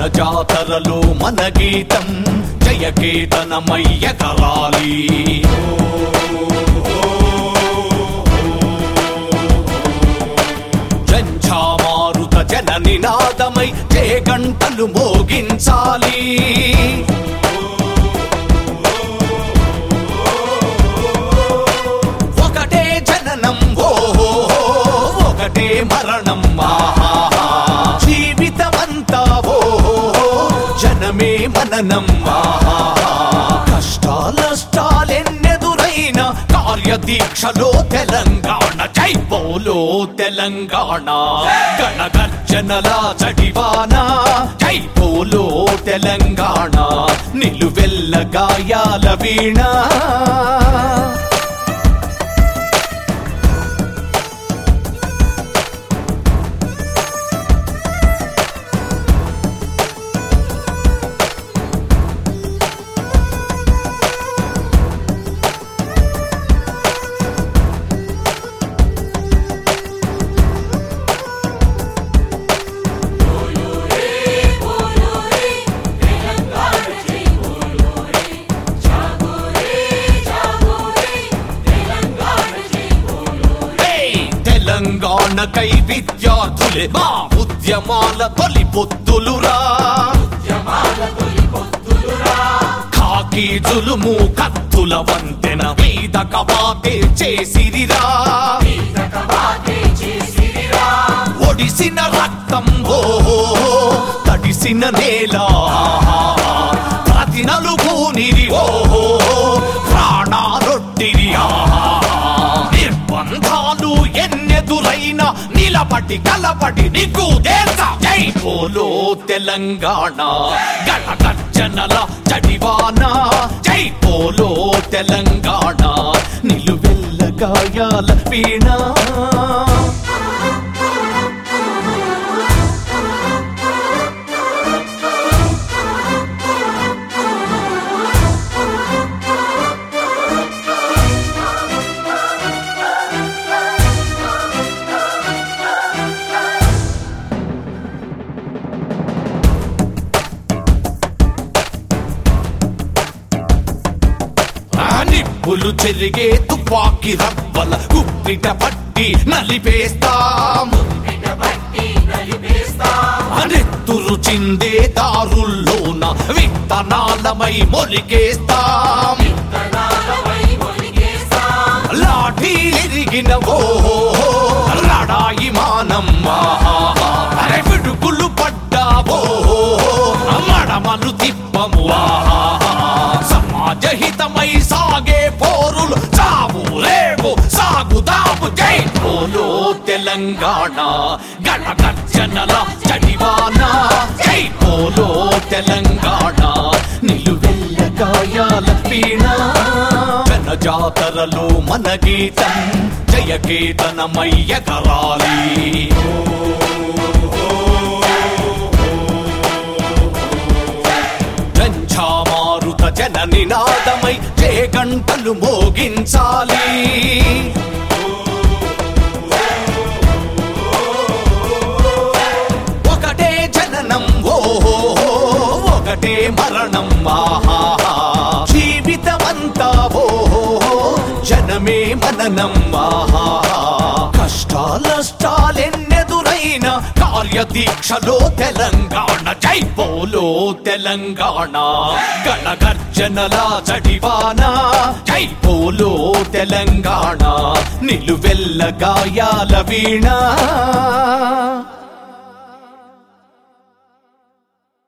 జాతరలో మన గీతం జయకేతనమయ్య కరాలి జంఝామారుత జన నినాదమై జయ గంటలు మోగించాలి ఒకటే జననం ఓ ఒకటే మరణం ఆహాహా. జీవితమంతా ఓ జనమే మననం ఆహాహా. కష్టాలష్టాలెన్నెదురైన కార్యదీక్షలో తెలంగాణ జై బోలో తెలంగాణ గణగర్జనల చడివాన జై బోలో తెలంగాణ నిలువెల్ల గాయాల వీణ ఏయ్! తెలంగాణకై విద్యార్థులే మా ఉద్యమాల తొలి పొత్తులురా కాకి జులుము కత్తుల వంతెన మీద కబాతే చేసిరిరా ఒడిసిన రక్తం ఓ తడిసిన నేల ప్రతి నలుగునిరి ఓ ప్రాణాలొట్టిరి ఆహా నిర్బంధాలు ఎన్నెదురైన నిలబడి కలబడి నీకు దేశ జై పోలో తెలంగాణ గణగర్జనల జడివాన జై పోలో తెలంగాణ నిలువెల్ల గాయాల వీణ ఆ నిప్పులు చెరిగే తుపాకి రవ్వల కుప్పిట పట్టి నలిపేస్తాం నెత్తురు చిందే దారుల్లోన విత్తనాలమై మొలికేస్తాం లాఠీ ఎరిగిన ఓ లడాయి మానం ఆహాహా. అరే విడుకులు పడ్డావో మడమలు తిప్పము ఆహాహా. సమాజహితమై సాగే పోరులు చావు రేపు సాగుదాము జై పోలో తెలంగాణ గణగర్జనల చడివాన జై పోలో తెలంగాణ నిలువెల్ల గాయాల వీణ జన జాతరలో మన గీతం జయకేతనమయ్య కరాలి జంఝామారుత జన నినాదమై జయ గంటలు మోగించాలి ఒకటే జననం ఓ ఒకటే మరణం ఆహాహా. జీవితమంతా ఓ జనమే మననం ఆహాహా. కష్టాలష్టాలెన్నెదురైన కార్యదీక్షలో తెలంగాణ జై బోలో తెలంగాణ గణగర్జనల జడివాన జై బోలో తెలంగాణ నిలువెల్ల గాయాల వీణ